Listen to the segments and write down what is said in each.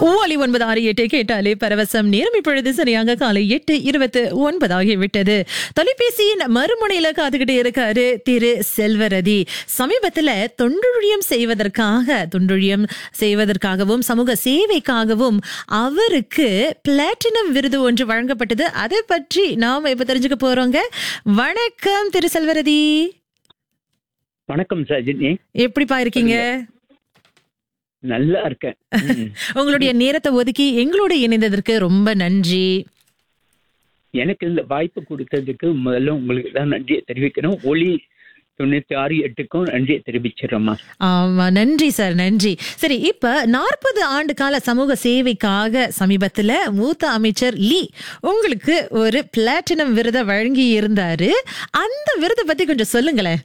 ஒலி ஒன்பது ஆறு எட்டு கேட்டாலே பரவசம் நேரம் இப்பொழுது சரியாக காலை எட்டு இருபத்து ஒன்பதாகி விட்டது தொலைபேசியின் மறுமுனையில காத்துக்கிட்டே இருக்காரு திரு செல்வரதி சமீபத்துல தொண்டுழியம் செய்வதற்காக தொண்டுழியம் செய்வதற்காகவும் சமூக சேவைக்காகவும் அவருக்கு பிளாட்டினம் விருது ஒன்று வழங்கப்பட்டது அதை பற்றி நாம இப்ப தெரிஞ்சுக்க போறோங்க வணக்கம் திரு செல்வரதி வணக்கம் சஜினி எப்படிப்பா இருக்கீங்க நல்லா இருக்கேன் ம். உங்களுடைய நேரத்தை ஒதுக்கி எங்களோட இணைந்ததற்கு ரொம்ப நன்றி எனக்கு இந்த வாய்ப்பு கொடுத்ததுக்கு முதல்ல உங்களுக்கு தான் நன்றியை தெரிவிக்கணும் ஒளி தொண்ணூத்தி ஆறு எட்டுக்கும் நன்றியை தெரிவிச்சிடறோமா ஆமா நன்றி சார் நன்றி சரி இப்ப நாற்பது ஆண்டு கால சமூக சேவைக்காக சமீபத்துல மூத்த அமைச்சர் லீ உங்களுக்கு ஒரு பிளாட்டினம் விருதை வழங்கி இருந்தாரு அந்த விருதை பத்தி கொஞ்சம் சொல்லுங்களேன்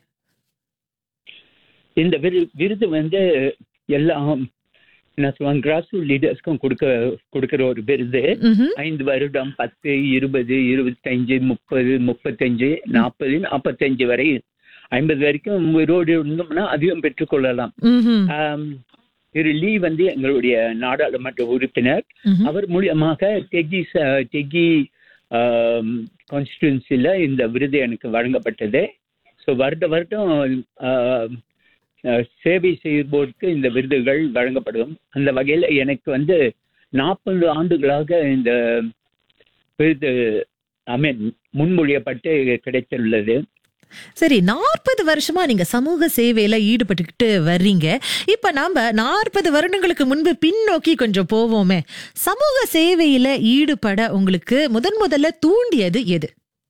இந்த விரு விருது வந்து எல்லாம் என்ன சொல்லுவாங்க கிராஸ் ரூட் லீடர்ஸ்க்கும் கொடுக்க கொடுக்கிற ஒரு விருது ம்ஹும். ஐந்து வருடம் பத்து இருபது இருபத்தஞ்சு முப்பது முப்பத்தஞ்சு நாற்பது நாற்பத்தஞ்சு வரை ஐம்பது வரைக்கும் உயிரோடு இருந்தோம்னா அதிகம் பெற்றுக்கொள்ளலாம் ம்ஹும். ஆம், திரு லீ வந்து எங்களுடைய நாடாளுமன்ற உறுப்பினர் ம்ஹும். அவர் மூலியமாக தெகி ச- தெகி கான்ஸ்டிடுவன்சில இந்த விருது எனக்கு வழங்கப்பட்டது ஸோ வருட வருடம் ஆம், அஹ், சேவை செய்வோருக்கு இந்த விருதுகள் வழங்கப்படும் அந்த வகையில் எனக்கு வந்து நாற்பது ஆண்டுகளாக இந்த விருது ஐ மீன் முன்மொழியப்பட்டு கிடைத்துள்ளது சரி நாற்பது வருஷமா நீங்க சமூக சேவையில ஈடுபட்டுக்கிட்டு வர்றீங்க இப்ப நாம நாற்பது வருடங்களுக்கு முன்பு பின்னோக்கி கொஞ்சம் போவோமே சமூக சேவையில ஈடுபட உங்களுக்கு முதன் முதல்ல தூண்டியது எது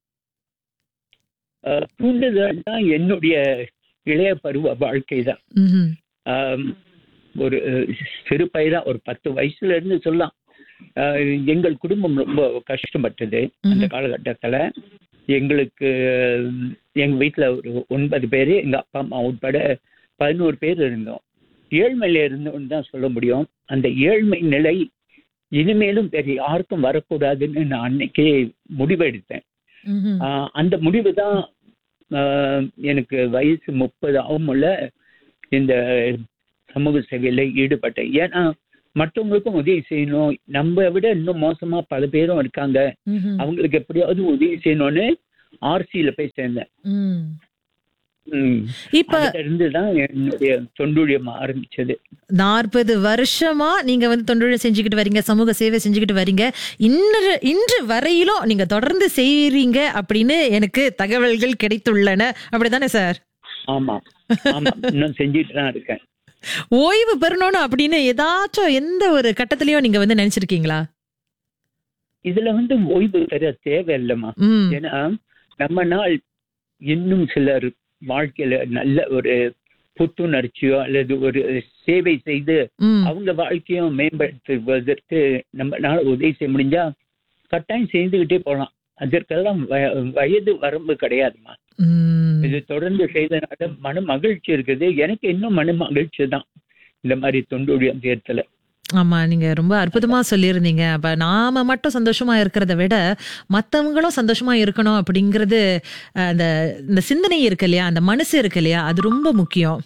அஹ், தூண்டுதல் தான் என்னுடைய இளைய பருவ வாழ்க்கை தான் ம்ஹும். ஆம், ஒரு அஹ், சிறு பையனா ஒரு பத்து வயசுல இருந்து சொல்லலாம் அஹ், எங்கள் குடும்பம் ரொம்ப கஷ்டப்பட்டது அந்த ம்ஹும். காலகட்டத்துல எங்களுக்கு அஹ், எங்க வீட்டுல ஒரு ஒன்பது பேரு எங்க அப்பா அம்மா உட்பட பதினோரு பேர் இருந்தோம் ஏழ்மையில இருந்தோம்னு தான் சொல்ல முடியும் அந்த ஏழ்மை நிலை இனிமேலும் வேற யாருக்கும் வரக்கூடாதுன்னு நான் அன்னைக்கே முடிவெடுத்தேன் ம்ஹும். ஆஹ் அந்த முடிவு தான் எனக்கு வயசு முப்பது ஆகும்ல இந்த சமூக சேவையில ஈடுபட்டேன் ஏன்னா மற்றவங்களுக்கும் உதவி செய்யணும் நம்ம விட இன்னும் மோசமா பல பேரும் இருக்காங்க ம்ஹும். அவங்களுக்கு எப்படியாவது உதவி செய்யணும்னு ஆர்சியில போய் சேர்ந்தேன் ம். ம். இப்ப அதுல இருந்து தான் என்னுடைய தொண்டுழியம் ஆரம்பிச்சது நாற்பது வருஷமா நீங்க வந்து தொண்டு செஞ்சுக்கிட்டு வரீங்க சமூக சேவை செஞ்சுக்கிட்டு வரீங்க இன்று இன்று வரையிலும் நீங்க தொடர்ந்து செய்றீங்க அப்படின்னு எனக்கு தகவல்கள் கிடைத்துள்ளன அப்படிதானே சார் ஆமா ஆமா இன்னும் செஞ்சுட்டு தான் இருக்கேன் ஓய்வு பெறணும்னு அப்படின்னு ஏதாச்சும் எந்த ஒரு கட்டத்திலயும் நீங்க வந்து நினைச்சிருக்கீங்களா இதுல வந்து ஓய்வு பெற தேவையில்லைம்மா ம் ஏன்னா நம்ம நாள் இன்னும் சிலர் வாழ்க்கையில நல்ல ஒரு புத்துணர்ச்சியோ அல்லது ஒரு சேவை செய்து ம் அவங்க வாழ்க்கையும் மேம்படுத்துவதற்கு நம்ம நாள் உதவி செய்ய முடிஞ்சா கட்டாயம் செய்துகிட்டே போகலாம் அதற்கெல்லாம் வய- வயது வரம்பு கிடையாதுமா ம். இது தொடர்ந்து செய்தனால மன மகிழ்ச்சி இருக்குது எனக்கு இன்னும் மன மகிழ்ச்சி தான் இந்த மாதிரி தொண்டுழியம் சேர்த்தல ஆமா நீங்க ரொம்ப அற்புதமா சொல்லியிருந்தீங்க அப்ப நாம மட்டும் சந்தோஷமா இருக்கிறத விட மத்தவங்களும் சந்தோஷமா இருக்கணும் அப்படிங்கிறது அஹ், அந்த இந்த சிந்தனை இருக்கு இல்லையா அந்த மனசு இருக்கு இல்லையா அது ரொம்ப முக்கியம்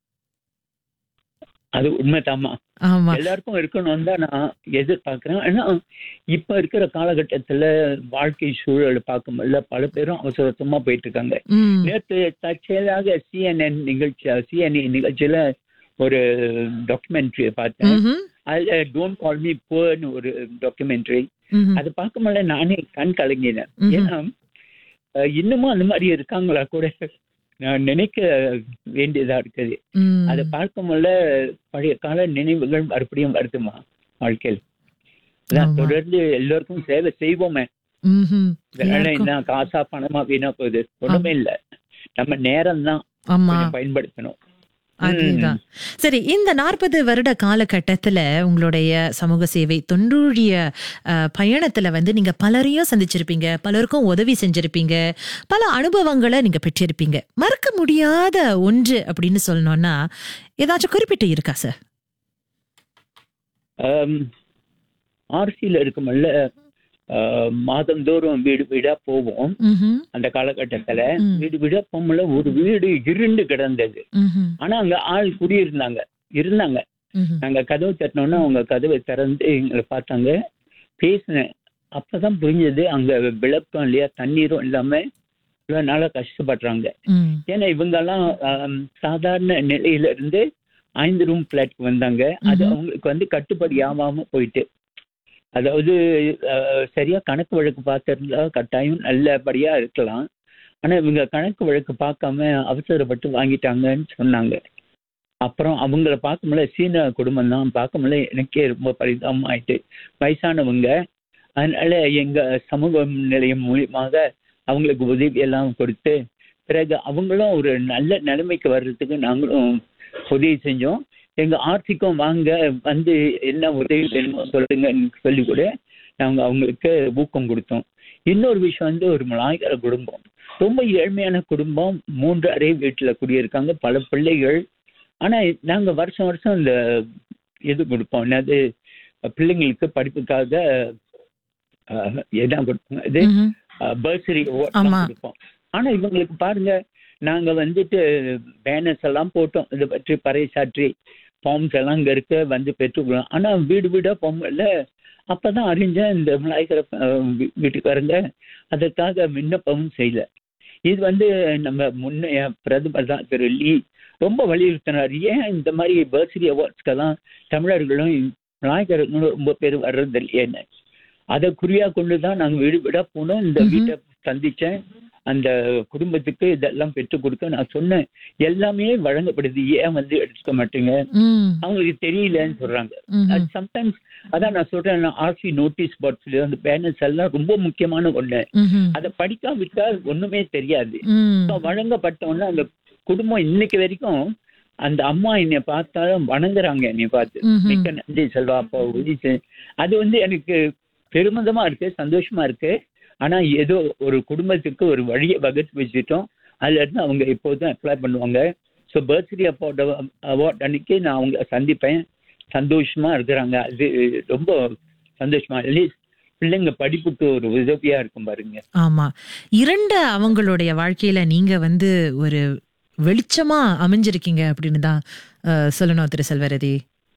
அது உண்மைதாம்மா ஆமா எல்லாருக்கும் இருக்கணும் தான் நான் எதிர்பார்க்கிறேன் ஆனா இப்ப இருக்கிற காலகட்டத்துல வாழ்க்கை சூழல் பார்க்கும்போது பல பேரும் அவசரமா போயிட்டு இருக்காங்க ம் நேற்று தற்செயலாக சிஎன்என் நிகழ்ச்சி சிஎன்இ நிகழ்ச்சியில ஒரு டாக்குமெண்ட்ரி பார்த்தேன் ம்ஹும். அதுல டோன்ட் கால் மீ போர்னு ஒரு டாக்குமெண்ட்ரி ம்ஹும். அது பார்க்கும்போது நானே கண் கலங்கினேன் ம்ஹும். ஏன்னா அஹ், இன்னமும் அந்த மாதிரி இருக்காங்களா கூட நான் நினைக்க வேண்டியதா இருக்குது ம். அதை பார்க்கும்போது பழைய கால நினைவுகள் மறுபடியும் வருதுமா வாழ்க்கையில் அதான் ஆமா. தொடர்ந்து எல்லோருக்கும் சேவை செய்வோமே ம்ஹும். இதனால எல்லாருக்கும். என்ன காசா பணமா வீணா போகுது ஒண்ணுமே இல்ல நம்ம நேரம் தான் ஆமா பயன்படுத்தணும் அதேதான் சரி இந்த நாற்பது வருட காலகட்டத்துல உங்களுடைய சமூக சேவை தொண்டூழிய அஹ், பயணத்துல வந்து நீங்க பலரையும் சந்திச்சிருப்பீங்க பலருக்கும் உதவி செஞ்சிருப்பீங்க பல அனுபவங்களை நீங்க பெற்றிருப்பீங்க மறக்க முடியாத ஒன்று அப்படின்னு சொல்லணும்னா ஏதாச்சும் குறிப்பிட்டு இருக்கா சார் ஆர்சியில இருக்குமல்ல ஆஹ், மாதந்தோறும் வீடு வீடா போவோம் ம்ஹும். அந்த காலகட்டத்துல ம். வீடு வீடா போகும்போது ஒரு வீடு இருண்டு கிடந்தது ம்ஹும். ஆனா அங்க ஆள் குடியிருந்தாங்க இருந்தாங்க ம்ஹும். நாங்க கதவு தட்டினோன்னா அவங்க கதவை திறந்து எங்களை பார்த்தாங்க பேசினேன் அப்பதான் புரிஞ்சது அங்க விளக்கம் இல்லையா தண்ணீரும் இல்லாம இவ்வளவு நாளா கஷ்டப்படுறாங்க ம். ஏன்னா இவங்கெல்லாம் ஆம், சாதாரண நிலையில இருந்து ஐந்து ரூம் பிளாட்க்கு வந்தாங்க அது ம்ஹும். அவங்களுக்கு வந்து கட்டுப்படி ஆகாம போயிட்டு அதாவது அஹ், சரியா கணக்கு வழக்கு பார்த்திருந்தா கட்டாயம் நல்லபடியா இருக்கலாம் ஆனா இவங்க கணக்கு வழக்கு பார்க்காம அவசரப்பட்டு வாங்கிட்டாங்கன்னு சொன்னாங்க அப்புறம் அவங்கள பார்க்கும்போது சீன குடும்பம் தான் பார்க்கும்போது எனக்கே ரொம்ப பரிதாபம் ஆயிட்டு வயசானவங்க அதனால எங்க சமூக நிலையம் மூலியமாக அவங்களுக்கு உதவி எல்லாம் கொடுத்து பிறகு அவங்களும் ஒரு நல்ல நிலைமைக்கு வர்றதுக்கு நாங்களும் உதவி செஞ்சோம் எங்க ஆர்த்திக்கும் வாங்க வந்து என்ன உதவி வேணுமோ சொல்லுங்கன்னு சொல்லி கூட நாங்க அவங்களுக்கு ஊக்கம் கொடுத்தோம் இன்னொரு விஷயம் வந்து ஒரு மலாய்கர குடும்பம் ரொம்ப ஏழ்மையான குடும்பம் மூன்று அறை வீட்டுல குடியிருக்காங்க பல பிள்ளைகள் ஆனா நாங்க வருஷம் வருஷம் இந்த இது கொடுப்போம் என்னது பிள்ளைங்களுக்கு படிப்புக்காக அஹ், என்ன கொடுப்போம் இது ம்ஹும். பர்சரி ஆமா. கொடுப்போம் ஆனா இவங்களுக்கு பாருங்க நாங்க வந்துட்டு பேனர்ஸ் எல்லாம் போட்டோம் இதை பற்றி பறைசாற்றி ஃபார்ம்ஸ் எல்லாம் இங்க இருக்க வந்து பெற்றுக்கலாம் ஆனா வீடு வீடா போகல அப்பதான் அறிஞ்சேன் இந்த விநாயகர் அஹ், வீ- வீட்டுக்காரங்க அதற்காக விண்ணப்பமும் செய்யல இது வந்து நம்ம முன்னைய பிரதமர் தான் திரு லீ ரொம்ப வலியுறுத்தினார் ஏன் இந்த மாதிரி பர்சரி அவார்ட்ஸ்க்கெல்லாம் தமிழர்களும் விநாயகர்களும் ரொம்ப பேர் வர்றது இல்லையேன்னு அதை குறியா கொண்டு தான் நாங்கள் வீடு வீடா போனோம் இந்த ம்ஹும். வீட்டை சந்திச்சேன் அந்த குடும்பத்துக்கு இதெல்லாம் பெற்றுக் கொடுக்க நான் சொன்னேன் எல்லாமே வழங்கப்படுது ஏன் வந்து எடுத்துக்க மாட்டீங்க ம். அவங்களுக்கு தெரியலன்னு சொல்றாங்க ம்ஹும். அது சம்டைம்ஸ் அதான் நான் சொல்றேன் ஆர்சி நோட்டீஸ் போர்ட்ஸ்ல அந்த பேனர்ஸ் எல்லாம் ரொம்ப முக்கியமான ஒண்ணு ம்ஹும். அதை படிக்காவிட்டா ஒண்ணுமே தெரியாது ம். இப்ப வழங்கப்பட்டோன்னா அந்த குடும்பம் இன்னைக்கு வரைக்கும் அந்த அம்மா என்னை பார்த்தாலும் வணங்குறாங்க என்னை பார்த்து ம்ஹும். மிக்க நன்றி செல்வா அப்பா உதவி செய்- அது வந்து எனக்கு பெருமிதமா இருக்கு சந்தோஷமா இருக்கு ஆனா ஏதோ ஒரு குடும்பத்துக்கு ஒரு வழியை வகுத்து வச்சுட்டோம் அதுல இருந்து அவங்க எப்போதும் அப்ளை பண்ணுவாங்க ஸோ பர்த்டே அப்போட அவார்ட் அன்னைக்கு நான் அவங்க சந்திப்பேன் சந்தோஷமா இருக்கிறாங்க அது ரொம்ப சந்தோஷமா அட்லீஸ்ட் பிள்ளைங்க படிப்புக்கு ஒரு உதவியா இருக்கும் பாருங்க ஆமா இரண்டு அவங்களுடைய வாழ்க்கையில நீங்க வந்து ஒரு வெளிச்சமா அமைஞ்சிருக்கீங்க அப்படின்னு தான் அஹ், சொல்லணும் திரு செல்வரதி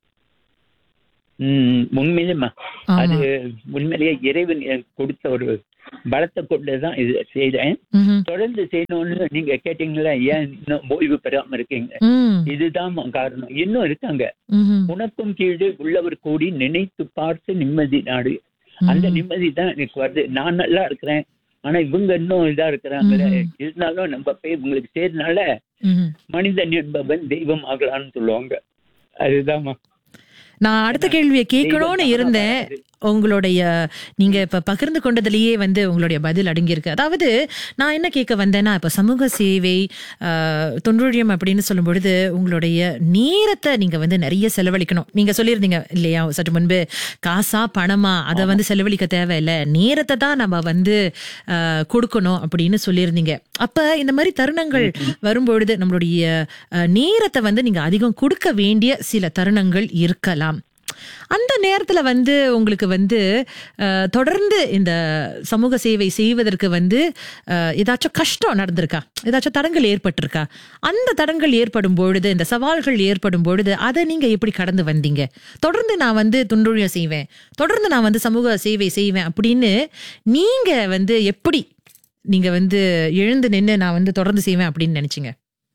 உம் உண்மையிலுமா அது ஆமா உண்மையிலேயே இறைவன் எனக்கு கொடுத்த ஒரு பலத்தை கொண்டுதான் இது செய்றேன் ம்ஹும். தொடர்ந்து செய்யணும்னு நீங்க கேட்டீங்களா ஏன் இன்னும் ஓய்வு பெறாம இருக்கீங்க ம். இதுதான் காரணம் இன்னும் இருக்காங்க ம்ஹும். உனக்கும் கீழே உள்ளவர் கூடி நினைத்து பார்த்து நிம்மதி நாடு அந்த ம்ஹும். நிம்மதி தான் எனக்கு வருது நான் நல்லா இருக்கிறேன் ஆனா இவங்க இன்னும் இதா இருக்கிறாங்களே ம்ஹும். இருந்தாலும் நம்ம போய் இவங்களுக்கு சேர்னால ம்ஹும். மனிதன் என்பவன் தெய்வம் ஆகலான்னு சொல்லுவாங்க அதுதான்மா நான் அடுத்த கேள்வியை கேட்கணும்னு தெய்வம் இருந்தேன் தானா உங்களுடைய நீங்க இப்ப பகிர்ந்து கொண்டதுலயே வந்து உங்களுடைய பதில் அடங்கியிருக்கு அதாவது நான் என்ன கேட்க வந்தேன்னா இப்ப சமூக சேவை ஆஹ், தொண்டுழியம் அப்படின்னு சொல்லும் பொழுது உங்களுடைய நேரத்தை நீங்க வந்து நிறைய செலவழிக்கணும் நீங்க சொல்லியிருந்தீங்க இல்லையா சற்று முன்பு காசா பணமா அதை வந்து செலவழிக்க தேவையில்லை நேரத்தை தான் நம்ம வந்து ஆஹ், கொடுக்கணும் அப்படின்னு சொல்லியிருந்தீங்க அப்ப இந்த மாதிரி தருணங்கள் வரும்பொழுது நம்மளுடைய ஆஹ், நேரத்தை வந்து நீங்க அதிகம் கொடுக்க வேண்டிய சில தருணங்கள் இருக்கலாம் அந்த நேரத்துல வந்து உங்களுக்கு வந்து அஹ், தொடர்ந்து இந்த சமூக சேவை செய்வதற்கு வந்து அஹ், ஏதாச்சும் கஷ்டம் நடந்திருக்கா ஏதாச்சும் தடங்கள் ஏற்பட்டிருக்கா அந்த தடங்கள் ஏற்படும் பொழுது இந்த சவால்கள் ஏற்படும் பொழுது அதை நீங்க எப்படி கடந்து வந்தீங்க தொடர்ந்து நான் வந்து துண்டுழியம் செய்வேன் தொடர்ந்து நான் வந்து சமூக சேவை செய்வேன் அப்படின்னு நீங்க வந்து எப்படி நீங்க வந்து எழுந்து நின்று நான் வந்து தொடர்ந்து செய்வேன் அப்படின்னு நினைச்சீங்க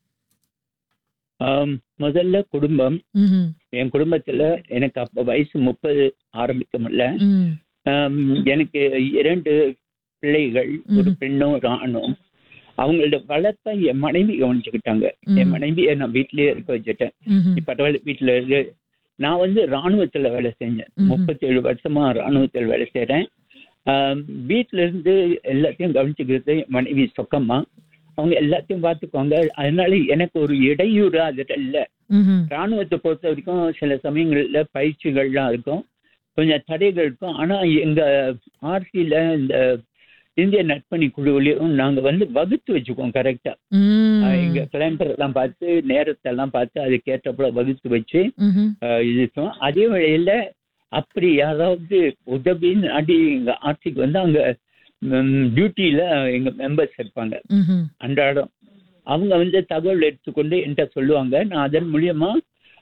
ஆம், முதல்ல குடும்பம் ம்ஹும். என் குடும்பத்துல எனக்கு அப்ப வயசு முப்பது ஆரம்பிக்க முடியல ம். ஆம், எனக்கு இரண்டு பிள்ளைகள் ஒரு ம்ஹும். பெண்ணும் ஒரு ஆணும் அவங்களோட வளர்ப்பை என் மனைவி கவனிச்சுக்கிட்டாங்க என் ம். மனைவியை நான் வீட்லயே இருக்க வச்சுட்டேன் ம்ஹும். இப்ப பரவாயில்ல வீட்டுல இருக்கு நான் வந்து ராணுவத்துல வேலை செஞ்சேன் ம்ஹும். முப்பத்தேழு வருஷமா ராணுவத்தில் வேலை செய்றேன் ஆம், வீட்ல இருந்து எல்லாத்தையும் கவனிச்சுக்கிறது என் மனைவி சொக்கம்மா அவங்க எல்லாத்தையும் பார்த்துக்குவாங்க அதனால எனக்கு ஒரு இடையூறு அதுல இல்ல ம்ஹும். ராணுவத்தை பொறுத்த வரைக்கும் சில சமயங்கள்ல பயிற்சிகள்லாம் இருக்கும் கொஞ்சம் தடைகள் இருக்கும் ஆனா எங்க ஆர்சியில இந்த இந்திய நட்பணி குழுவிலையும் நாங்க வந்து வகுத்து வச்சுக்குவோம் கரெக்டா ம். எங்க கிளைம்பர் எல்லாம் பார்த்து நேரத்தை எல்லாம் பார்த்து அதுக்கேற்றப்பட வகுத்து வச்சு ம்ஹும். ஆஹ், இருக்கும் அதே வேளையில அப்படி யாராவது உதவின்னு அடி எங்க ஆட்சிக்கு வந்து அங்க டியூட்டியில எங்க மெம்பர்ஸ் இருப்பாங்க ம்ஹும். அன்றாடம் அவங்க வந்து தகவல் எடுத்துக்கொண்டு என்கிட்ட சொல்லுவாங்க நான் அதன் மூலியமா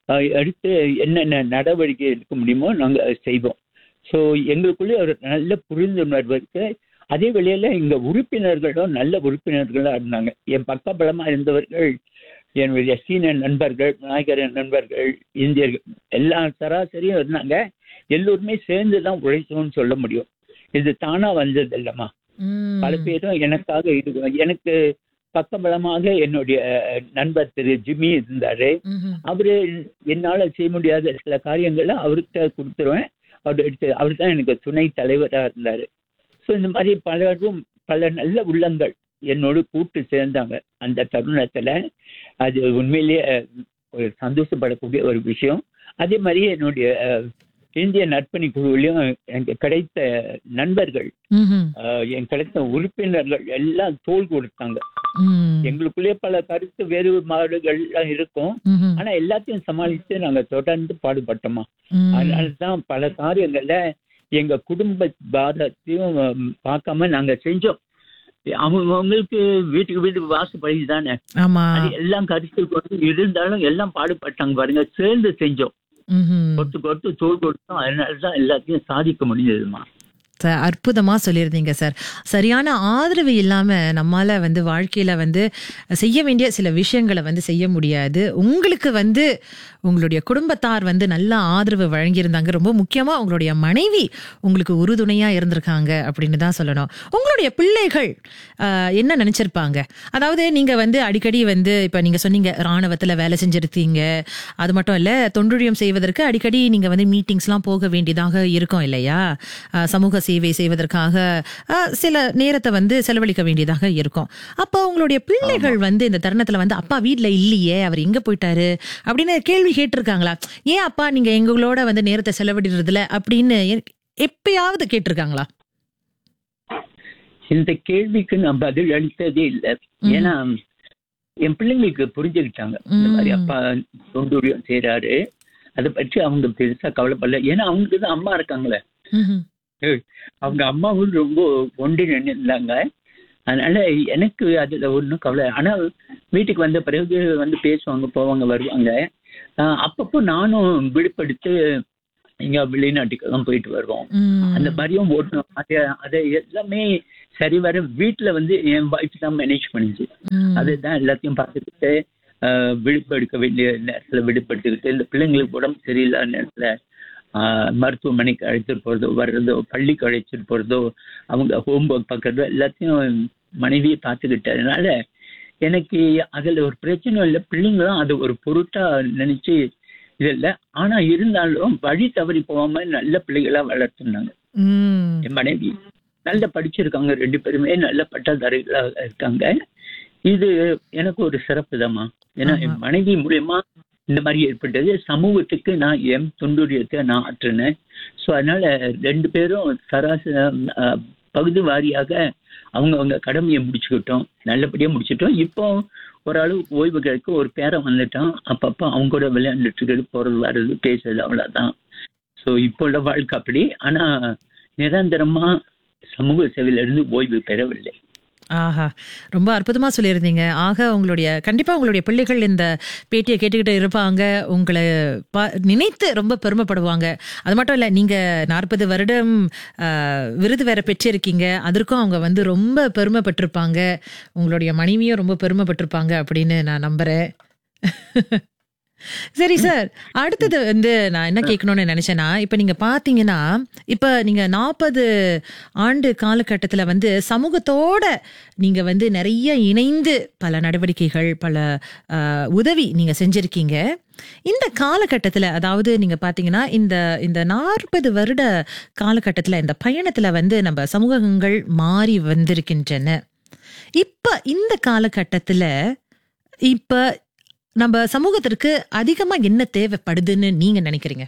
அஹ், எடுத்து என்னென்ன நடவடிக்கை எடுக்க முடியுமோ நாங்கள் செய்வோம் ஸோ எங்களுக்குள்ளே ஒரு நல்ல புரிந்துணர்வு இருக்கு அதே வேளையில எங்க உறுப்பினர்களும் நல்ல உறுப்பினர்களா இருந்தாங்க என் பக்கபலமா இருந்தவர்கள் என்னுடைய சீனியர் நண்பர்கள் நாயகரின் நண்பர்கள் இந்தியர்கள் எல்லா சராசரியும் இருந்தாங்க எல்லோருமே சேர்ந்து தான் உழைச்சோம்னு சொல்ல முடியும் இது தானா வந்தது இல்லம்மா ம். பல பேரும் எனக்காக இது எனக்கு பக்கபலமாக என்னுடைய நண்பர் திரு ஜிம்மி இருந்தாரு ம்ஹும். அவரு என்னால செய்ய முடியாத சில காரியங்களை அவர்கிட்ட கொடுத்துருவேன் அவர் எடுத்து அவர் தான் எனக்கு துணை தலைவராக இருந்தாரு ஸோ இந்த மாதிரி பலரும் பல நல்ல உள்ளங்கள் என்னோடு கூட்டு சேர்ந்தாங்க அந்த தருணத்துல அது உண்மையிலேயே அஹ், ஒரு சந்தோஷப்படக்கூடிய ஒரு விஷயம் அதே மாதிரி என்னுடைய அஹ், இந்திய நற்பணி குழுவிலையும் எனக்கு கிடைத்த நண்பர்கள் ம்ஹும். அஹ், என் கிடைத்த உறுப்பினர்கள் எல்லாம் தோல் கொடுத்தாங்க ம். எங்களுக்குள்ளே பல கருத்து வேறுபாடுகள் எல்லாம் இருக்கும் ம்ஹும். ஆனா எல்லாத்தையும் சமாளித்து நாங்க தொடர்ந்து பாடுபட்டோமா ம். அதனாலதான் பல காரியங்கள்ல எங்க குடும்ப பாதத்தையும் ஹம், பார்க்காம நாங்க செஞ்சோம் அவங்க அவங்களுக்கு வீட்டுக்கு வீட்டு வாசுபடி தானே ஆமா அது எல்லாம் கருத்தில் கொண்டு இருந்தாலும் எல்லாம் பாடுபட்டாங்க பாருங்க சேர்ந்து செஞ்சோம் ம்ஹும். கொத்து கொத்து தோல் கொடுத்தோம் அதனாலதான் எல்லாத்தையும் சாதிக்க முடிஞ்சதுமா ச- அற்புதமா சொல்லியிருந்தீங்க சார் சரியான ஆதரவு இல்லாம நம்மால வந்து வாழ்க்கையில வந்து செய்ய வேண்டிய சில விஷயங்களை வந்து செய்ய முடியாது உங்களுக்கு வந்து உங்களுடைய குடும்பத்தார் வந்து நல்ல ஆதரவு வழங்கியிருந்தாங்க ரொம்ப முக்கியமா உங்களுடைய மனைவி உங்களுக்கு உறுதுணையா இருந்திருக்காங்க அப்படின்னு தான் சொல்லணும் உங்களுடைய பிள்ளைகள் ஆஹ், என்ன நினைச்சிருப்பாங்க அதாவது நீங்க வந்து அடிக்கடி வந்து இப்ப நீங்க சொன்னீங்க ராணுவத்துல வேலை செஞ்சிருத்தீங்க அது மட்டும் இல்ல தொண்டுழியம் செய்வதற்கு அடிக்கடி நீங்க வந்து மீட்டிங்ஸ்லாம் போக வேண்டியதாக இருக்கும் இல்லையா ஆஹ், சமூக சேவை செய்வதற்காக ஆஹ், சில நேரத்தை வந்து செலவழிக்க வேண்டியதாக இருக்கும் அப்போ உங்களுடைய பிள்ளைகள் வந்து இந்த தருணத்துல வந்து அப்பா வீட்ல இல்லையே அவர் எங்க போயிட்டாரு அப்படின்னு கேள்வி கேட்டிருக்காங்களா ஏன் அப்பா நீங்க எங்களோட வந்து நேரத்தை செலவிடுறதுல அப்படின்னு எ- எப்பயாவது கேட்டிருக்காங்களா இந்த கேள்விக்கு நான் பதில் அளித்ததே இல்லை ஏன்னா என் பிள்ளைங்களுக்கு புரிஞ்சுக்கிட்டாங்க இந்த மாதிரி ம். அப்பா தொண்டூரியம் செய்யறாரு அதை பற்றி அவங்க பெருசா கவலைப்படல ஏன்னா அவங்களுக்கு தான் அம்மா இருக்காங்களே ம்ஹும். அவங்க அம்மாவும் ரொம்ப ஒன்றி நின்றுருந்தாங்க அதனால எனக்கு அதுல ஒன்றும் கவலை ஆனா வீட்டுக்கு வந்த பிறகு வந்து பேசுவாங்க போவாங்க வருவாங்க ஆஹ் அப்பப்போ நானும் விடுபடுத்து இங்க வெளிநாட்டுக்கெல்லாம் போயிட்டு வருவோம் ம். அந்த மாதிரியும் ஓட்டணும் அதை அதை எல்லாமே சரி வர வீட்டுல வந்து என் வைஃப் தான் மேனேஜ் பண்ணிச்சு ம். அதுதான் எல்லாத்தையும் பார்த்துக்கிட்டு ஆஹ் விடுப்பெடுக்க வேண்டிய நேரத்துல விடுபடுத்திக்கிட்டு இந்த பிள்ளைங்களுக்கு உடம்பு சரியில்லாத நேரத்துல ஆஹ் மருத்துவமனைக்கு அழைச்சிட்டு போறதோ வர்றதோ பள்ளிக்கு அழைச்சிட்டு போறதோ அவங்க ஹோம்ஒர்க் பார்க்கறதோ எல்லாத்தையும் மனைவியை பார்த்துக்கிட்டதுனால எனக்கு அதுல ஒரு பிரச்சனை இல்லை பிள்ளைங்களும் அது ஒரு பொருட்டா நினைச்சு இது இல்லை ஆனா இருந்தாலும் வழி தவறி போகாம நல்ல பிள்ளைகளா வளர்த்துனாங்க ம். என் மனைவி நல்ல படிச்சிருக்காங்க ரெண்டு பேருமே நல்ல பட்டதாரிகளா இருக்காங்க இது எனக்கு ஒரு சிறப்பு தாம்மா ஏன்னா என் மனைவி மூலியமா இந்த மாதிரி ஏற்பட்டது சமூகத்துக்கு நான் என் துண்டுரியத்தை நான் ஆற்றினேன் ஸோ அதனால ரெண்டு பேரும் சராசரி அஹ், பகுதி வாரியாக அவங்க அவங்க கடமையை முடிச்சுக்கிட்டோம் நல்லபடியா முடிச்சிட்டோம் இப்போ ஓரளவு ஓய்வு கிடைக்க ஒரு பேரன் வந்துட்டான் அப்பப்போ அவங்க கூட விளையாண்டுட்டு போறது வர்றது பேசுறது அவ்வளவுதான் ஸோ இப்போ உள்ள வாழ்க்கை அப்படி ஆனா நிரந்தரமா சமூக சேவையில இருந்து ஓய்வு பெறவில்லை ஆஹா ரொம்ப அற்புதமா சொல்லியிருந்தீங்க ஆக உங்களுடைய கண்டிப்பா உங்களுடைய பிள்ளைகள் இந்த பேட்டியை கேட்டுக்கிட்டு இருப்பாங்க உங்களை பா- நினைத்து ரொம்ப பெருமைப்படுவாங்க அது மட்டும் இல்ல நீங்க நாற்பது வருடம் ஆஹ், விருது வேற பெற்றிருக்கீங்க அதற்கும் அவங்க வந்து ரொம்ப பெருமைப்பட்டிருப்பாங்க உங்களுடைய மனைவியும் ரொம்ப பெருமைப்பட்டிருப்பாங்க அப்படின்னு நான் நம்புறேன் சரி சார் அடுத்தது வந்து நான் என்ன கேட்கணும்னு நினைச்சேன்னா இப்ப நீங்க பாத்தீங்கன்னா இப்ப நீங்க நாற்பது ஆண்டு காலகட்டத்துல வந்து சமூகத்தோட நீங்க வந்து நிறைய இணைந்து பல நடவடிக்கைகள் பல ஆஹ், உதவி நீங்க செஞ்சிருக்கீங்க இந்த காலகட்டத்துல அதாவது நீங்க பாத்தீங்கன்னா இந்த இந்த நாற்பது வருட காலகட்டத்துல இந்த பயணத்துல வந்து நம்ம சமூகங்கள் மாறி வந்திருக்கின்றன இப்ப இந்த காலகட்டத்துல இப்ப நம்ம சமூகத்திற்கு அதிகமா என்ன தேவைப்படுதுன்னு நீங்க நினைக்கிறீங்க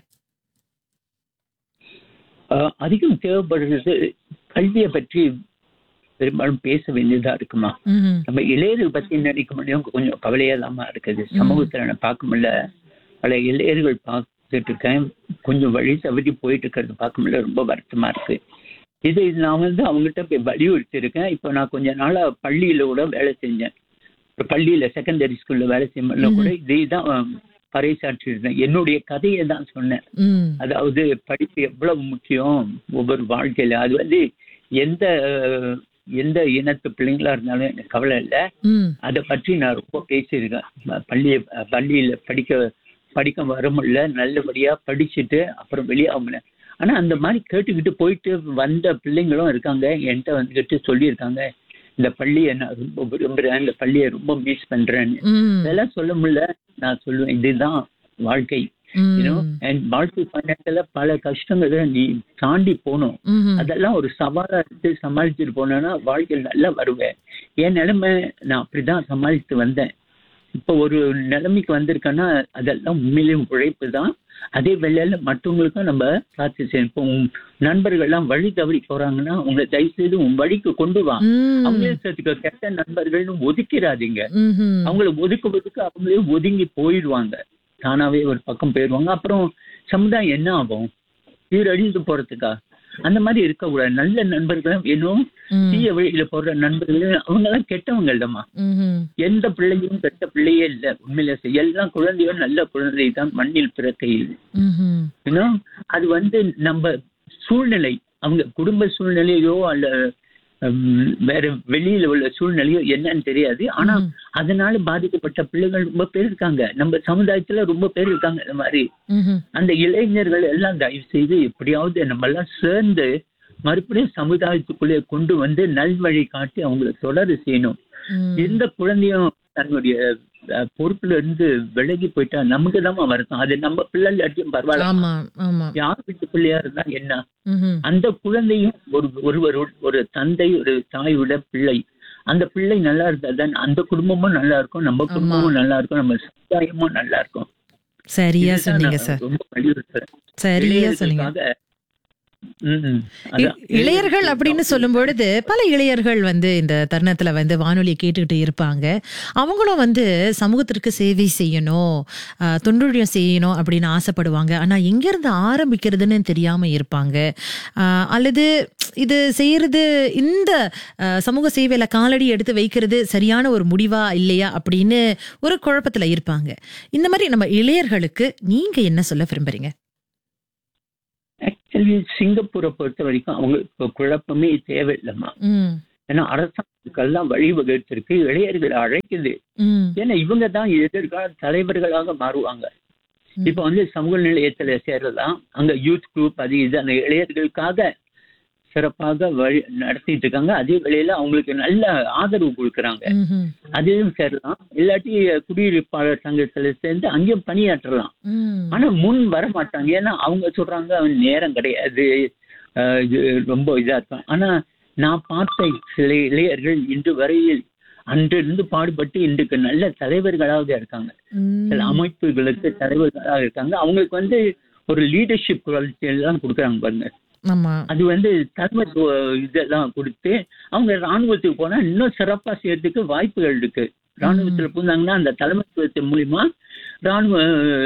ஆஹ் அதிகம் தேவைப்படுறது கல்வியை பற்றி பெரும்பாலும் பேச வேண்டியதா இருக்குமா ம்ஹும். நம்ம இளையர்கள் பத்தி நினைக்க முடியும் கொஞ்சம் கவலையா இல்லாம இருக்குது சமூகத்துல நான் பார்க்க முடியல பல இளையர்கள் பார்த்துட்டு இருக்கேன் கொஞ்சம் வழி தவறி போயிட்டு இருக்கிறது பார்க்க முடியல ரொம்ப வருத்தமா இருக்கு இது இது நான் வந்து அவங்ககிட்ட போய் வலியுறுத்தி இருக்கேன் இப்போ நான் கொஞ்ச நாளா பள்ளியில கூட வேலை செஞ்சேன் ஒரு பள்ளியில செகண்டரி ஸ்கூல்ல வேலை செய்யும்போது கூட இதே தான் பறைசாற்றிருந்தேன் என்னுடைய கதையை தான் சொன்னேன் ம் அதாவது படிப்பு எவ்வளவு முக்கியம் ஒவ்வொரு வாழ்க்கையில அது வந்து எந்த அஹ், எந்த இனத்து பிள்ளைங்களா இருந்தாலும் எனக்கு கவலை இல்லை ம் அதை பற்றி நான் ரொம்ப பேசியிருக்கேன் ப- பள்ளிய பள்ளியில படிக்க படிக்க வர முடியல நல்லபடியா படிச்சுட்டு அப்புறம் வெளியாகல ஆனா அந்த மாதிரி கேட்டுக்கிட்டு போயிட்டு வந்த பிள்ளைங்களும் இருக்காங்க என்கிட்ட வந்துகிட்டு சொல்லியிருக்காங்க இந்த பள்ளியை நான் ரொம்ப விரும்புறேன் இந்த பள்ளியை ரொம்ப மிஸ் பண்றேன்னு ம் இதெல்லாம் சொல்ல முடியல நான் சொல்லுவேன் இதுதான் வாழ்க்கை யூனோ ம் அண்ட் வாழ்க்கை பயணத்துல பல கஷ்டங்களை நீ தாண்டி போகணும் ம்ஹும். அதெல்லாம் ஒரு சவாலா எடுத்து சமாளிச்சுட்டு போனேன்னா வாழ்க்கையில் நல்லா வருவேன் என் நிலைமை நான் அப்படிதான் சமாளித்து வந்தேன் இப்போ ஒரு நிலைமைக்கு வந்திருக்கேன்னா அதெல்லாம் உண்மையிலேயும் உழைப்பு தான் அதே வேளையில மற்றவங்களுக்கும் நம்ம பிரார்த்தனை செய்யணும் இப்போ உன் நண்பர்கள்லாம் வழி தவறி போறாங்கன்னா உங்களை தயவு செய்து உன் வழிக்கு கொண்டு வா ம். அவங்களே சேர்த்துக்க கெட்ட நண்பர்கள்னு ஒதுக்கிறாதீங்க ம்ஹும். அவங்கள ஒதுக்குவதுக்கு அவங்களே ஒதுங்கி போயிடுவாங்க தானாவே ஒரு பக்கம் போயிடுவாங்க அப்புறம் சமுதாயம் என்ன ஆகும் சீரழிந்து போறதுக்கா அந்த மாதிரி இருக்கக்கூடாது நல்ல நண்பர்களும் வேணும் ம். தீய வழியில போடுற நண்பர்கள் அவங்க எல்லாம் கெட்டவங்க இல்லம்மா ம்ஹும். எந்த பிள்ளையும் கெட்ட பிள்ளையே இல்ல உண்மையில செய்- எல்லா குழந்தையும் நல்ல குழந்தை தான் மண்ணில் பிறக்கையில் ம்ஹும். ஏன்னா அது வந்து நம்ம சூழ்நிலை அவங்க குடும்ப சூழ்நிலையோ அல்ல ஹம், வேற வெளியில உள்ள சூழ்நிலையோ என்னன்னு தெரியாது ஆனா ம். அதனால பாதிக்கப்பட்ட பிள்ளைகள் ரொம்ப பேர் இருக்காங்க நம்ம சமுதாயத்துல ரொம்ப பேர் இருக்காங்க இந்த மாதிரி ம்ஹும். அந்த இளைஞர்கள் எல்லாம் தயவு செய்து எப்படியாவது நம்ம எல்லாம் சேர்ந்து மறுபடியும் சமுதாயத்துக்குள்ளே கொண்டு வந்து நல்வழி காட்டி அவங்களை தொடர செய்யணும் ம். எந்த குழந்தையும் தன்னுடைய அஹ், பொறுப்புல இருந்து விலகி போயிட்டா நமக்கு தான் வருத்தம் அது நம்ம பிள்ளை இல்லாட்டியும் பரவாயில்ல ஆமா ஆமா யார் வீட்டு பிள்ளையா இருந்தா என்ன ம்ஹும். அந்த குழந்தையும் ஒரு ஒருவர் ஒரு தந்தை ஒரு தாயோட பிள்ளை அந்த பிள்ளை நல்லா இருந்தா தான் அந்த குடும்பமும் நல்லா இருக்கும் நம்ம குடும்பமும் நல்லா இருக்கும் நம்ம சமுதாயமும் நல்லா இருக்கும் சரியா இதுதான் சொன்னீங்க நான் சார் ரொம்ப வலியுறுத்துறேன் சரியா சொன்னீங்க இளையர்களுக்காக ம், ம். இ- அதான். இளையர்கள் அப்படின்னு சொல்லும் பொழுது பல இளையர்கள் வந்து இந்த தருணத்துல வந்து வானொலியை கேட்டுக்கிட்டு இருப்பாங்க அவங்களும் வந்து சமூகத்திற்கு சேவை செய்யணும் ஆஹ், தொண்டுழியம் செய்யணும் அப்படின்னு ஆசைப்படுவாங்க ஆனா எங்க இருந்து ஆரம்பிக்கிறதுன்னு தெரியாம இருப்பாங்க ஆஹ், அல்லது இது செய்யறது இந்த ஆஹ், சமூக சேவையில காலடி எடுத்து வைக்கிறது சரியான ஒரு முடிவா இல்லையா அப்படின்னு ஒரு குழப்பத்துல இருப்பாங்க இந்த மாதிரி நம்ம இளையர்களுக்கு நீங்க என்ன சொல்ல விரும்புறீங்க ஆக்சுவலி சிங்கப்பூரை பொறுத்த வரைக்கும் அவங்களுக்கு குழப்பமே தேவையில்லைம்மா ம் ஏன்னா அரசாங்கத்துக்கெல்லாம் வழிவகுத்திருக்கு இளையர்களை அழைக்குது ம் ஏன்னா இவங்க தான் எதிர்கால தலைவர்களாக மாறுவாங்க ம். இப்ப வந்து சமூக நிலையத்துல சேரலாம் அங்க யூத் குரூப் அது இது அந்த இளையர்களுக்காக சிறப்பாக வழி நடத்திட்டு இருக்காங்க அதே வேளையில அவங்களுக்கு நல்ல ஆதரவு கொடுக்கறாங்க ம்ஹும். அதையும் சேரலாம் இல்லாட்டி குடியிருப்பாளர் சங்கத்துல சேர்ந்து அங்கேயும் பணியாற்றலாம் ம். ஆனா முன் வர மாட்டாங்க ஏன்னா அவங்க சொல்றாங்க அவன் நேரம் கிடையாது அஹ் இது ரொம்ப இதா இருக்கும் ஆனா நான் பார்த்த சில இளையர்கள் இன்று வரையில் அன்றிருந்து பாடுபட்டு இன்றைக்கு நல்ல தலைவர்களாக இருக்காங்க ம். சில அமைப்புகளுக்கு தலைவர்களாக இருக்காங்க அவங்களுக்கு வந்து ஒரு லீடர்ஷிப் குவாலிட்டி எல்லாம் கொடுக்குறாங்க பாருங்க ஆமா அது வந்து தலைமைத்துவ இதெல்லாம் கொடுத்து அவங்க ராணுவத்துக்கு போனா இன்னும் சிறப்பா செய்யறதுக்கு வாய்ப்புகள் இருக்கு ராணுவத்துல போனாங்கன்னா அந்த தலைமைத்துவத்தின் மூலியமா ராணுவ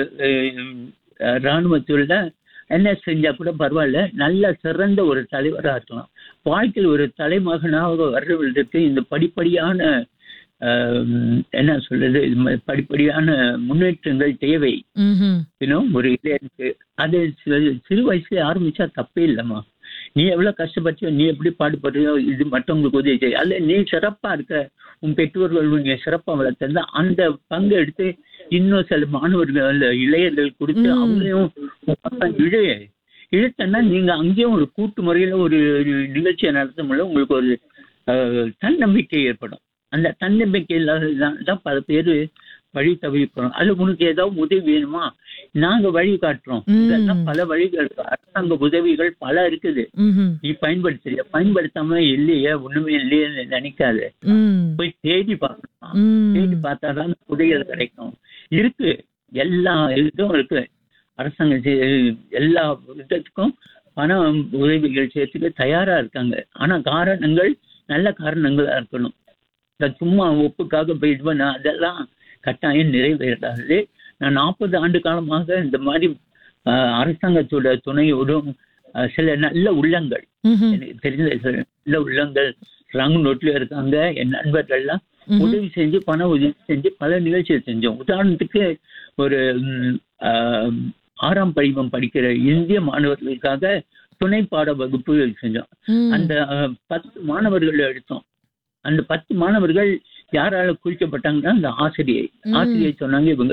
அஹ், ராணுவத்துல என்ன செஞ்சா கூட பரவாயில்ல நல்ல சிறந்த ஒரு தலைவரா இருக்கலாம் வாழ்க்கையில் ஒரு தலைமகனாக வர்றவர்களுக்கு இந்த படிப்படியான அஹ், என்ன சொல்றது இது மாதிரி படிப்படியான முன்னேற்றங்கள் தேவை ம்ஹும். இன்னும் ஒரு இளையருக்கு அது சிறு- சிறு வயசுல ஆரம்பிச்சா தப்பே இல்லம்மா நீ எவ்வளவு கஷ்டப்பட்டியோ நீ எப்படி பாடுபடுறியோ இது மற்றவங்களுக்கு உதவி செய்ய அல்ல நீ சிறப்பா இருக்க உன் பெற்றோர்கள் உன்னை சிறப்பா வளர்த்திருந்தா அந்த பங்கு எடுத்து இன்னும் சில மாணவர்கள் இளையர்கள் கொடுத்து ம். அவங்களையும் உன் பக்கம் இழு இழுத்தன்னா நீங்க அங்கேயும் ஒரு கூட்டு முறையில ஒரு ஒரு நிகழ்ச்சியை நடத்த முடியல உங்களுக்கு ஒரு அஹ், தன்னம்பிக்கை ஏற்படும் அந்த தன்னம்பிக்கை இல்லாததான் தான் பல பேர் வழி தவறி போறோம் அது உனக்கு ஏதாவது உதவி வேணுமா நாங்க வழி காட்டுறோம் ம். இதெல்லாம் பல வழிகள் இருக்கு. அரசாங்க உதவிகள் பல இருக்குது ம்ஹும். நீ பயன்படுத்துறிய பயன்படுத்தாம இல்லையே ஒண்ணுமே இல்லையே நினைக்காத ம். போய் தேடி பார்க்கணும் ம். தேடி பார்த்தாதான் உதவிகள் கிடைக்கும் இருக்கு எல்லா இதுவும் இருக்கு அரசாங்கம் செய்- எல்லா விதத்துக்கும் பணம் உதவிகள் செய்யறதுக்கு தயாரா இருக்காங்க ஆனா காரணங்கள் நல்ல காரணங்களா இருக்கணும் இந்த சும்மா ஒப்புக்காக போய் இது பண்ண அதெல்லாம் கட்டாயம் நிறைவேறாது நான் நாற்பது ஆண்டு காலமாக இந்த மாதிரி ஆஹ், அரசாங்கத்தோட துணையோடும் ஆஹ், சில நல்ல உள்ளங்கள் ம்ஹும். எனக்கு தெரிஞ்ச சில நல்ல உள்ளங்கள் ராங் நோட்ல இருக்காங்க என் நண்பர்கள்லாம் ம்ஹும். உதவி செஞ்சு பண உதவி செஞ்சு பல நிகழ்ச்சிகள் செஞ்சோம் உதாரணத்துக்கு ஒரு ம், ஆஹ், ஆறாம் படிவம் படிக்கிற இந்திய மாணவர்களுக்காக துணை பாட வகுப்பு செஞ்சோம் ம். அந்த அஹ், பத்து மாணவர்கள் எடுத்தோம் அந்த பத்து மாணவர்கள் யாரால குறிக்கப்பட்டாங்கன்னா அந்த ஆசிரியை ம். ஆசிரியை சொன்னாங்க இவங்க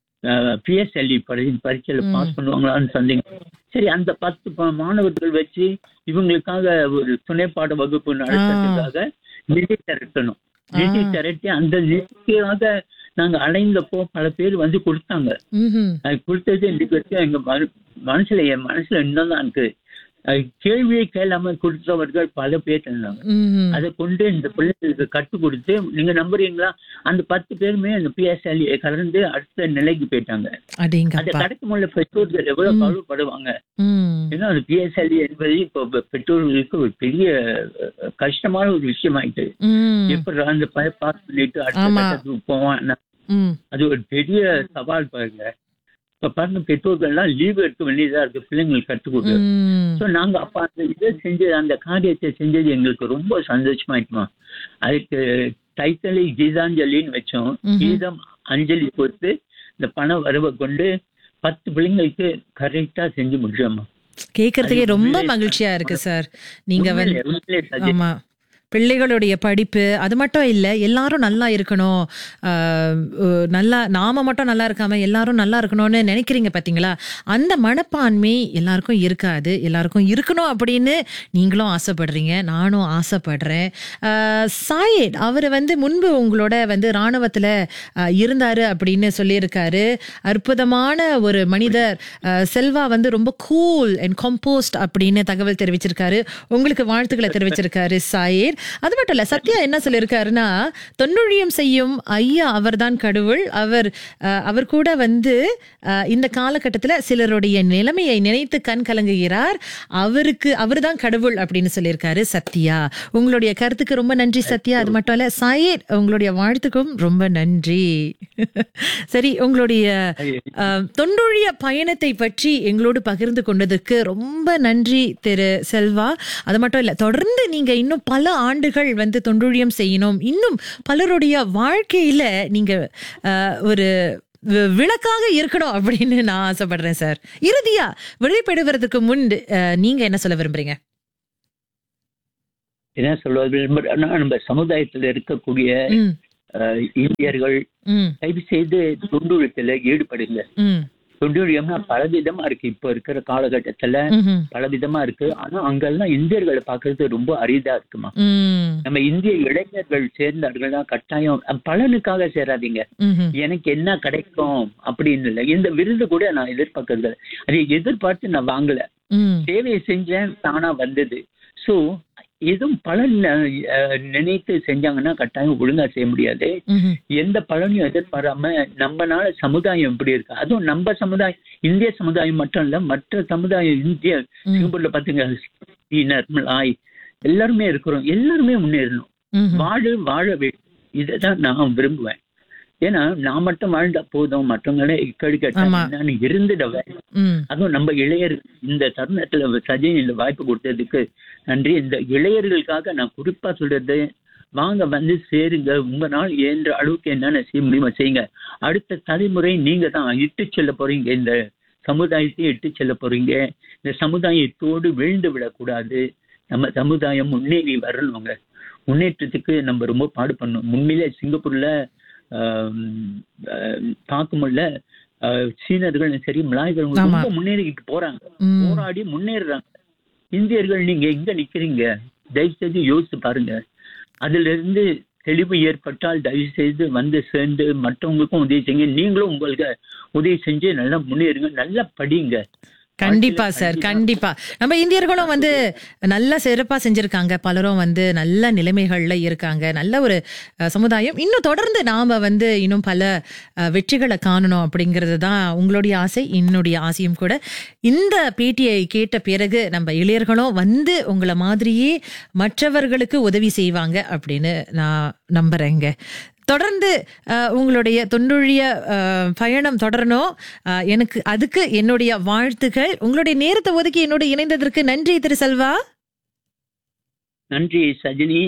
பிஎஸ்எல்இ பரீட்சையில ம். பாஸ் பண்ணுவாங்களான்னு சொன்னீங்க சரி அந்த பத்து ப- மாணவர்கள் வச்சு இவங்களுக்காக ஒரு துணைப்பாட வகுப்பு நடத்துறதுக்காக நிதி திரட்டணும் நிதி ஆ. திரட்டி அந்த நிதிக்காக நாங்க அலைந்தப்போ பல பேர் வந்து கொடுத்தாங்க ம்ஹும். அது கொடுத்தது இன்னைக்கு வரைக்கும் எங்க மன- மனசுல என் மனசுல இன்னும் தான் இருக்கு அது கேள்வியை கேளாம கொடுத்தவர்கள் பல பேர் இருந்தாங்க ம்ஹும். அதை கொண்டு இந்த பிள்ளைங்களுக்கு கற்றுக் கொடுத்து நீங்க நம்புறீங்களா அந்த பத்து பேருமே அந்த பிஎஸ்எல் கலந்து அடுத்த நிலைக்கு போயிட்டாங்க அதை அடேங்கப்பா கடக்கும் உள்ள பெற்றோர்கள் எவ்வளவு கவலைப்படுவாங்க ம். ஏன்னா அந்த பிஎஸ்எல் என்பது இப்போ பெ- பெற்றோர்களுக்கு ஒரு பெரிய அஹ், கஷ்டமான ஒரு விஷயம் ஆயிட்டு ம். எப்படி அந்த பைய பாஸ் பண்ணிட்டு அடுத்த ஆமா. கட்டத்துக்கு போவான் ம். அது ஒரு பெரிய சவால் பாருங்க இப்ப பாருங்க பெற்றோர்கள்லாம் லீவ் எடுக்க வேண்டியதா இருக்கு பிள்ளைங்களுக்கு கற்றுக் கொடுக்க ம். ஸோ நாங்க அப்ப அந்த இதை செஞ்ச அந்த காரியத்தை செஞ்சது எங்களுக்கு ரொம்ப சந்தோஷமாயிட்டுமா அதுக்கு டைத்தலி கீதாஞ்சலின்னு வச்சோம் ம்ஹும். கீதம் அஞ்சலி கொடுத்து இந்த பண வரவை கொண்டு பத்து பிள்ளைங்களுக்கு கரெக்டா செஞ்சு முடிச்சோம்மா கேக்குறதுக்கே அது ரொம்ப உண்மையிலே மகிழ்ச்சியா இருக்கு சார் நீங்க வந்து உண்மையிலே- உண்மையிலே சஜி- ஆமா பிள்ளைகளுடைய படிப்பு அது மட்டும் இல்ல எல்லாரும் நல்லா இருக்கணும் ஆஹ், அஹ், நல்லா நாம மட்டும் நல்லா இருக்காம எல்லாரும் நல்லா இருக்கணும்னு நினைக்கிறீங்க பாத்தீங்களா அந்த மனப்பான்மை எல்லாருக்கும் இருக்காது எல்லாருக்கும் இருக்கணும் அப்படின்னு நீங்களும் ஆசைப்படுறீங்க நானும் ஆசைப்படுறேன் ஆஹ், சாயேட் அவர் வந்து முன்பு உங்களோட வந்து ராணுவத்துல ஆஹ், இருந்தாரு அப்படின்னு சொல்லியிருக்காரு அற்புதமான ஒரு மனிதர் ஆஹ், செல்வா வந்து ரொம்ப கூல் அண்ட் கம்போஸ்ட் அப்படின்னு தகவல் தெரிவிச்சிருக்காரு உங்களுக்கு வாழ்த்துக்களை தெரிவிச்சிருக்காரு சாயேர் அது மட்டும் இல்ல சத்யா என்ன சொல்லியிருக்காருன்னா தொன்னுழியம் செய்யும் ஐயா அவர்தான் கடவுள் அவர் அஹ், அவர் கூட வந்து அஹ், இந்த காலகட்டத்துல சிலருடைய நிலைமையை நினைத்து கண் கலங்குகிறார் அவருக்கு அவர்தான் கடவுள் அப்படின்னு சொல்லியிருக்காரு சத்யா உங்களுடைய கருத்துக்கு ரொம்ப நன்றி சத்யா அது மட்டும் இல்ல சாயேர் உங்களுடைய வாழ்த்துக்கும் ரொம்ப நன்றி சரி உங்களுடைய அஹ், தொண்டுழிய பயணத்தை பற்றி எங்களோடு பகிர்ந்து கொண்டதுக்கு ரொம்ப நன்றி திரு செல்வா அது மட்டும் இல்ல தொடர்ந்து நீங்க இன்னும் பல ஆண்டுகள் வந்து தொண்டுழியம் செய்யணும் இன்னும் பலருடைய வாழ்க்கையில நீங்க அஹ், ஒரு வி- விளக்காக இருக்கணும் அப்படின்னு நான் ஆசைப்படுறேன் சார் இறுதியா விடைபெறுவதற்கு முன் அஹ், நீங்க என்ன சொல்ல விரும்புறீங்க என்ன சொல்வது விரும்புறேன்னா, நம்ம சமுதாயத்துல இருக்கக்கூடிய ம், அஹ், இந்தியர்கள் ம், தயவு செய்து தொண்டுழியத்துல ஈடுபடுங்க ம், தொண்டுழியம்னா பலவிதமா இருக்கு இப்ப இருக்கிற காலகட்டத்துல ம்ஹும், பலவிதமா இருக்கு ஆனா அங்கெல்லாம் இந்தியர்களை பாக்குறது ரொம்ப அரிதா இருக்குமா ம், நம்ம இந்திய இளைஞர்கள் சேர்ந்தார்கள்னா கட்டாயம் அஹ், பலனுக்காக சேராதீங்க ம்ஹும், எனக்கு என்ன கிடைக்கும் அப்படின்னு இல்லை இந்த விருது கூட நான் எதிர்பார்க்கறது இல்ல. அதை எதிர்பார்த்து நான் வாங்கல ம், சேவையை செஞ்சேன் தானா வந்தது சோ எதுவும் பலன் அஹ், நினைத்து செஞ்சாங்கன்னா கட்டாயம் ஒழுங்கா செய்ய முடியாது ம்ஹும், எந்த பலனையும் எதிர்பாராம நம்மனால சமுதாயம் எப்படி இருக்கு அதுவும் நம்ம சமுதாயம் இந்திய சமுதாயம் மட்டும் இல்ல மற்ற சமுதாயம் இந்திய ம், சிங்கப்பூர்ல பாத்தீங்க நிர்மலாய் எல்லாருமே இருக்கிறோம் எல்லாருமே முன்னேறணும் ம்ஹும். வாழ வாழ வேண்டும் இதைதான் நான் விரும்புவேன் ஏன்னா நான் மட்டும் வாழ்ந்தா போதும் மற்றவங்களே இக்கடிக்க ஆமா. நான் இருந்துடுவேன் ம், அதுவும் நம்ம இளையர் இந்த தருணத்துல சஜின் இந்த வாய்ப்பு கொடுத்ததுக்கு நன்றி இந்த இளையர்களுக்காக நான் குறிப்பா சொல்றது வாங்க வந்து சேருங்க உங்க நாள் இயன்ற அளவுக்கு என்னென்ன செய்ய முடியுமோ செய்யுங்க அடுத்த தலைமுறை நீங்க தான் இட்டு செல்ல போறீங்க இந்த சமுதாயத்தை இட்டு செல்ல போறீங்க இந்த சமுதாயத்தோடு விழுந்து விடக்கூடாது நம்ம சமுதாயம் முன்னேறி வரணுங்க முன்னேற்றத்துக்கு நம்ம ரொம்ப பாடு பண்ணணும் உண்மையிலே சிங்கப்பூர்ல ஆம், ஆஹ், பார்க்கும்போதுல ஆஹ், சீனர்கள் சரி மலாய்கள் ஆமா. ரொம்ப முன்னேறிக்கிட்டு போறாங்க ம். போராடி முன்னேறுறாங்க இந்தியர்கள் நீங்க எங்க நிக்கிறீங்க தயவு செய்து யோசிச்சு பாருங்க அதுல இருந்து தெளிவு ஏற்பட்டால் தயவு செய்து வந்து சேர்ந்து மற்றவங்களுக்கும் உதவி செய்யுங்க நீங்களும் உங்களுக்கு உதவி செஞ்சு நல்லா முன்னேறுங்க நல்லா படிங்க கண்டிப்பா வாழ்க்கையில சார் கண்டிப்பா- கண்டிப்பா நம்ம இந்தியர்களும் வந்து நல்லா சிறப்பா செஞ்சிருக்காங்க பலரும் வந்து நல்ல நிலைமைகள்ல இருக்காங்க நல்ல ஒரு அஹ், சமுதாயம் இன்னும் தொடர்ந்து நாம வந்து இன்னும் பல அஹ், வெற்றிகளை காணணும் அப்படிங்கிறது தான் உங்களுடைய ஆசை என்னுடைய ஆசையும் கூட இந்த பேட்டியை கேட்ட பிறகு நம்ம இளையர்களும் வந்து உங்களை மாதிரியே மற்றவர்களுக்கு உதவி செய்வாங்க அப்படின்னு நான் நம்புறேங்க தொடர்ந்து அஹ், உங்களுடைய தொண்டுழிய அஹ், பயணம் தொடரணும் அஹ், எனக்கு அதுக்கு என்னுடைய வாழ்த்துக்கள் உங்களுடைய நேரத்தை ஒதுக்கி என்னோட இணைந்ததற்கு நன்றி திரு செல்வா நன்றி சஜினி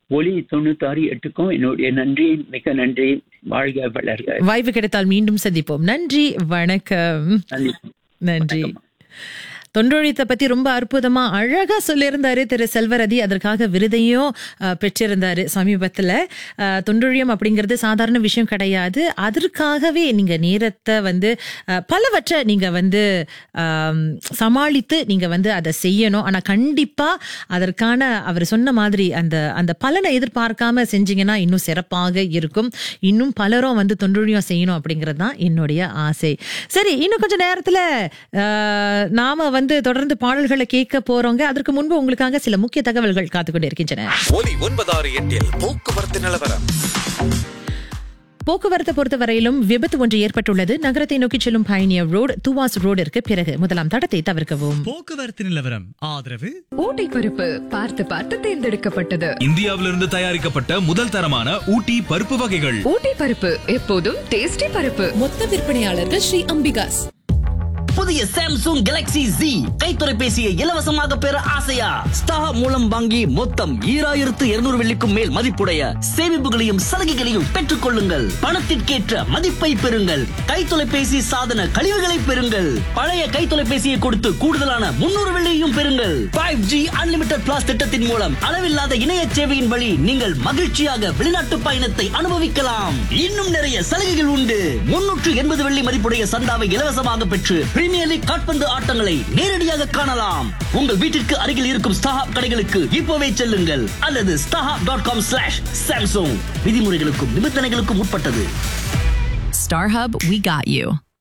ஒலி தொண்ணூத்தாறு எட்டுக்கும் என்னுடைய நன்றி மிக நன்றி வாழ்க வளர்க வாய்ப்பு கிடைத்தால் மீண்டும் சந்திப்போம் நன்றி வணக்கம் நன்றி நன்றி தொண்டொழித்தை பத்தி ரொம்ப அற்புதமா அழகா சொல்லியிருந்தாரு திரு செல்வரதி அதற்காக விருதையும் அஹ், பெற்றிருந்தாரு சமீபத்துல அஹ், தொண்டொழியம் அப்படிங்கிறது சாதாரண விஷயம் கிடையாது அதற்காகவே நீங்க நேரத்தை வந்து அஹ், பலவற்றை நீங்க வந்து ஆம், சமாளித்து நீங்க வந்து அதை செய்யணும் ஆனா கண்டிப்பா அதற்கான அவர் சொன்ன மாதிரி அந்த அந்த பலனை எதிர்பார்க்காம செஞ்சீங்கன்னா இன்னும் சிறப்பாக இருக்கும் இன்னும் பலரும் வந்து தொண்டொழியம் செய்யணும் அப்படிங்கிறது தான் என்னுடைய ஆசை சரி இன்னும் கொஞ்ச நேரத்துல அஹ், நாம வந்து தொடர்ந்து பாடல்களை கேட்க போறோங்க அதற்கு முன்பு உங்களுக்காக சில முக்கிய தகவல்கள் காத்துக்கொண்டு இருக்கின்றன ஒலி ஒன்பதாறு எட்டில் போக்குவரத்து நிலவரம் போக்குவரத்தை பொறுத்தவரையிலும் விபத்து ஒன்று ஏற்பட்டுள்ளது நகரத்தை நோக்கி செல்லும் பயணியர் ரோடு துவாஸ் ரோடிற்கு பிறகு முதலாம் தடத்தை தவிர்க்கவும் போக்குவரத்து நிலவரம் ஆதரவு ஊட்டி பருப்பு பார்த்து பார்த்து தேர்ந்தெடுக்கப்பட்டது இந்தியாவிலிருந்து தயாரிக்கப்பட்ட முதல் தரமான ஊட்டி பருப்பு வகைகள் ஊட்டி பருப்பு எப்போதும் டேஸ்டி பருப்பு மொத்த விற்பனையாளர்கள் ஸ்ரீ அம்பிகாஸ் புதிய சாம்சங் கேலக்ஸி Z கைத்தொலைபேசியை இலவசமாக பெற ஆசையா ஸ்டார் மூலம் வாங்கி மொத்தம் ஈராயிரத்து இருநூறு வெள்ளிக்கும் மேல் மதிப்புடைய சேமிப்புகளையும் சலுகைகளையும் பெற்றுக் கொள்ளுங்கள் பணத்திற்கேற்ற மதிப்பை பெறுங்கள் கைத்தொலைபேசி சாதன கழிவுகளை பெறுங்கள் பழைய கைத்தொலைபேசியை கொடுத்து கூடுதலான முன்னூறு வெள்ளியையும் பெறுங்கள் ஃபைவ் ஜி அன்லிமிடெட் பிளாஸ் திட்டத்தின் மூலம் அளவில்லாத இணைய சேவையின் வழி நீங்கள் மகிழ்ச்சியாக வெளிநாட்டு பயணத்தை அனுபவிக்கலாம் இன்னும் நிறைய சலுகைகள் உண்டு முன்னூற்று எண்பது வெள்ளி மதிப்புடைய சந்தாவை இலவசமாக பெற்று பிரீமியர் லீக் காட்பந்து ஆட்டங்களை நேரடியாக காணலாம் உங்கள் வீட்டிற்கு அருகில் இருக்கும் ஸ்டாஹாப் கடைகளுக்கு இப்போவே செல்லுங்கள் அல்லது StarHub dot com slash Samsung விதிமுறைகளுக்கும் நிபந்தனைகளுக்கும் உட்பட்டது StarHub we got you